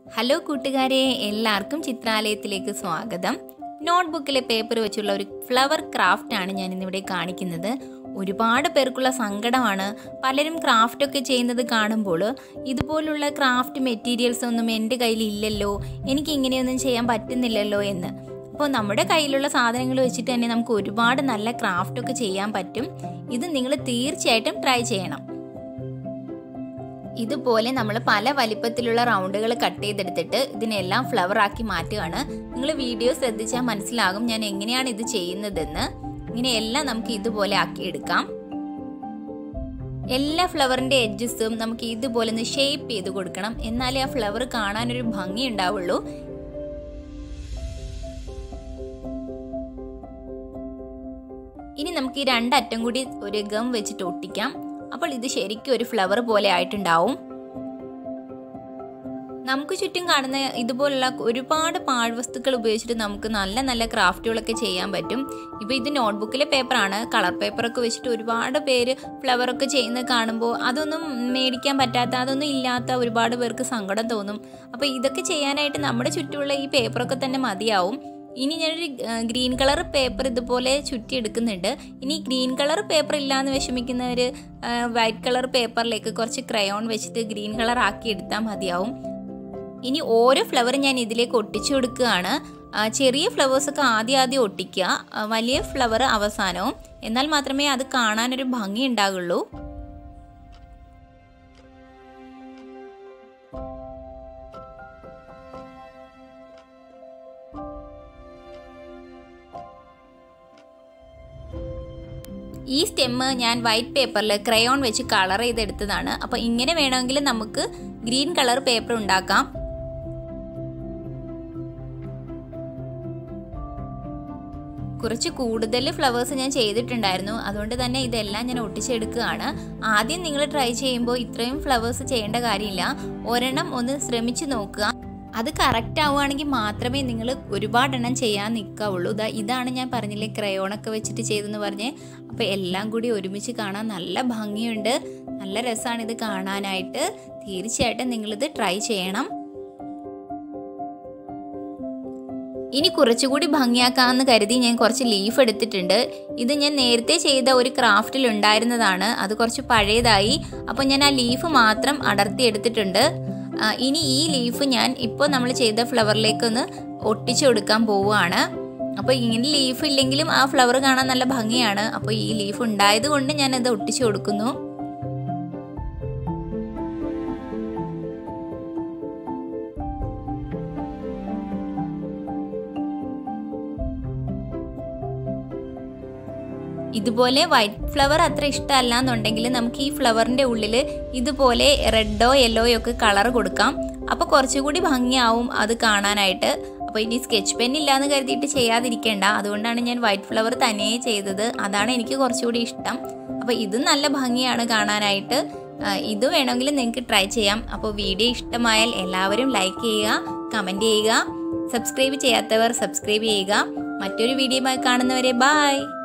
hello കൂട്ടുകാരെ എല്ലാവർക്കും ചിത്രാലയത്തിലേക്ക് സ്വാഗതം നോട്ട്ബുക്കിലെ പേപ്പർ വെച്ചുള്ള ഒരു ഫ്ലവർ ക്രാഫ്റ്റ് ആണ് ഞാൻ ഇന്നിവിടെ കാണിക്കുന്നത് ഒരുപാട് പേർക്കുള്ള സങ്കടമാണ് പലരും ക്രാഫ്റ്റൊക്കെ ചെയ്യുന്നത് കാണുമ്പോൾ ഇതുപോലുള്ള ക്രാഫ്റ്റ് മെറ്റീരിയൽസ് ഒന്നും എൻ്റെ കയ്യിൽ ഇല്ലല്ലോ എനിക്ക് ഇങ്ങനെയൊന്നും ചെയ്യാൻ പറ്റുന്നില്ലല്ലോ എന്ന് അപ്പോൾ നമ്മുടെ കയ്യിലുള്ള സാധനങ്ങൾ വെച്ചിട്ട് തന്നെ നമുക്ക് ഒരുപാട് നല്ല ക്രാഫ്റ്റൊക്കെ ചെയ്യാൻ പറ്റും ഇത് നിങ്ങൾ തീർച്ചയായിട്ടും ട്രൈ ചെയ്യണം ഇതുപോലെ നമ്മൾ പല വലിപ്പത്തിലുള്ള റൗണ്ടുകൾ കട്ട് ചെയ്തെടുത്തിട്ട് ഇതിനെല്ലാം ഫ്ലവർ ആക്കി മാറ്റുകയാണ് നിങ്ങൾ വീഡിയോ ശ്രദ്ധിച്ചാൽ മനസ്സിലാകും ഞാൻ എങ്ങനെയാണ് ഇത് ചെയ്യുന്നതെന്ന് ഇങ്ങനെയെല്ലാം നമുക്ക് ഇതുപോലെ ആക്കിയെടുക്കാം എല്ലാ ഫ്ലവറിന്റെ എഡ്ജസും നമുക്ക് ഇതുപോലെ ഒന്ന് ഷേപ്പ് ചെയ്ത് കൊടുക്കണം എന്നാലേ ആ ഫ്ലവർ കാണാനൊരു ഭംഗി ഉണ്ടാവുള്ളൂ ഇനി നമുക്ക് ഈ രണ്ടറ്റം കൂടി ഒരു ഗം വെച്ചിട്ട് ഒട്ടിക്കാം അപ്പോൾ ഇത് ശരിക്കും ഒരു ഫ്ലവർ പോലെ ആയിട്ടുണ്ടാവും നമുക്ക് ചുറ്റും കാണുന്ന ഇതുപോലുള്ള ഒരുപാട് പാഴ്വസ്തുക്കൾ ഉപയോഗിച്ചിട്ട് നമുക്ക് നല്ല നല്ല ക്രാഫ്റ്റുകളൊക്കെ ചെയ്യാൻ പറ്റും ഇപ്പോൾ ഇത് നോട്ട്ബുക്കിലെ പേപ്പറാണ് കളർ പേപ്പറൊക്കെ വെച്ചിട്ട് ഒരുപാട് പേര് ഫ്ലവറൊക്കെ ചെയ്യുന്നത് കാണുമ്പോൾ അതൊന്നും മേടിക്കാൻ പറ്റാത്ത അതൊന്നും ഇല്ലാത്ത ഒരുപാട് പേർക്ക് സങ്കടം തോന്നും അപ്പോൾ ഇതൊക്കെ ചെയ്യാനായിട്ട് നമ്മുടെ ചുറ്റുമുള്ള ഈ പേപ്പറൊക്കെ തന്നെ മതിയാവും ഇനി ഞാനൊരു ഗ്രീൻ കളർ പേപ്പർ ഇതുപോലെ ചുറ്റി എടുക്കുന്നുണ്ട് ഇനി ഗ്രീൻ കളർ പേപ്പർ ഇല്ലാന്ന് വിഷമിക്കുന്നവർ വൈറ്റ് കളർ പേപ്പറിലേക്ക് കുറച്ച് ക്രയോൺ വെച്ചിട്ട് ഗ്രീൻ കളർ ആക്കി എടുത്താൽ മതിയാവും ഇനി ഓരോ ഫ്ലവർ ഞാൻ ഇതിലേക്ക് ഒട്ടിച്ചു കൊടുക്കുകയാണ് ചെറിയ ഫ്ലവേഴ്സൊക്കെ ആദ്യം ആദ്യം ഒട്ടിക്കുക വലിയ ഫ്ലവർ അവസാനവും എന്നാൽ മാത്രമേ അത് കാണാനൊരു ഭംഗി ഉണ്ടാകുള്ളൂ ഈ സ്റ്റെമ്മ് ഞാൻ വൈറ്റ് പേപ്പറിൽ ക്രയോൺ വെച്ച് കളർ ചെയ്തെടുത്തതാണ് അപ്പോൾ ഇങ്ങനെ വേണമെങ്കിൽ നമുക്ക് ഗ്രീൻ കളർ പേപ്പർ ഉണ്ടാക്കാം കുറച്ച് കൂടുതൽ ഫ്ലവേഴ്സ് ഞാൻ ചെയ്തിട്ടുണ്ടായിരുന്നു അതുകൊണ്ട് തന്നെ ഇതെല്ലാം ഞാൻ ഒട്ടിച്ചെടുക്കുകയാണ് ആദ്യം നിങ്ങൾ ട്രൈ ചെയ്യുമ്പോൾ ഇത്രയും ഫ്ലവേഴ്സ് ചെയ്യേണ്ട കാര്യമില്ല ഒരെണ്ണം ഒന്ന് ശ്രമിച്ചു നോക്കുക അത് കറക്റ്റ് ആവുകയാണെങ്കിൽ മാത്രമേ നിങ്ങൾ ഒരുപാടെണ്ണം ചെയ്യാൻ നിൽക്കാവുള്ളൂ ഇതാ ഇതാണ് ഞാൻ പറഞ്ഞില്ലേ ക്രയോണൊക്കെ വെച്ചിട്ട് ചെയ്തെന്ന് പറഞ്ഞ് അപ്പോൾ എല്ലാം കൂടി ഒരുമിച്ച് കാണാൻ നല്ല ഭംഗിയുണ്ട് നല്ല രസമാണ് ഇത് കാണാനായിട്ട് തീർച്ചയായിട്ടും നിങ്ങളിത് ട്രൈ ചെയ്യണം ഇനി കുറച്ചുകൂടി ഭംഗിയാക്കാമെന്ന് കരുതി ഞാൻ കുറച്ച് ലീഫ് എടുത്തിട്ടുണ്ട് ഇത് ഞാൻ നേരത്തെ ചെയ്ത ഒരു ക്രാഫ്റ്റിൽ ഉണ്ടായിരുന്നതാണ് അത് കുറച്ച് പഴയതായി അപ്പോൾ ഞാൻ ആ ലീഫ് മാത്രം അടർത്തി എടുത്തിട്ടുണ്ട് ഇനി ഈ ലീഫ് ഞാൻ ഇപ്പോൾ നമ്മൾ ചെയ്ത ഫ്ലവറിലേക്കൊന്ന് ഒട്ടിച്ചു കൊടുക്കാൻ പോവുകയാണ് അപ്പോൾ ഇങ്ങനെ ലീഫ് ഇല്ലെങ്കിലും ആ ഫ്ലവർ കാണാൻ നല്ല ഭംഗിയാണ് അപ്പോൾ ഈ ലീഫ് ഉണ്ടായത് കൊണ്ട് ഞാനത് ഒട്ടിച്ചു കൊടുക്കുന്നു ഇതുപോലെ വൈറ്റ് ഫ്ലവർ അത്ര ഇഷ്ടമല്ല എന്നുണ്ടെങ്കിൽ നമുക്ക് ഈ ഫ്ലവറിൻ്റെ ഉള്ളിൽ ഇതുപോലെ റെഡോ യെല്ലോയോ ഒക്കെ കളർ കൊടുക്കാം അപ്പോൾ കുറച്ചുകൂടി ഭംഗിയാവും അത് കാണാനായിട്ട് അപ്പോൾ ഇനി സ്കെച്ച് പെൻ ഇല്ലാന്ന് കരുതിയിട്ട് ചെയ്യാതിരിക്കേണ്ട അതുകൊണ്ടാണ് ഞാൻ വൈറ്റ് ഫ്ലവർ തനിയെ ചെയ്തത് അതാണ് എനിക്ക് കുറച്ചുകൂടി ഇഷ്ടം അപ്പോൾ ഇതും നല്ല ഭംഗിയാണ് കാണാനായിട്ട് ഇത് വേണമെങ്കിൽ നിങ്ങൾക്ക് ട്രൈ ചെയ്യാം അപ്പോൾ വീഡിയോ ഇഷ്ടമായാൽ എല്ലാവരും ലൈക്ക് ചെയ്യുക കമൻറ്റ് ചെയ്യുക സബ്സ്ക്രൈബ് ചെയ്യാത്തവർ സബ്സ്ക്രൈബ് ചെയ്യുക മറ്റൊരു വീഡിയോയുമായി കാണുന്നവരെ ബായ്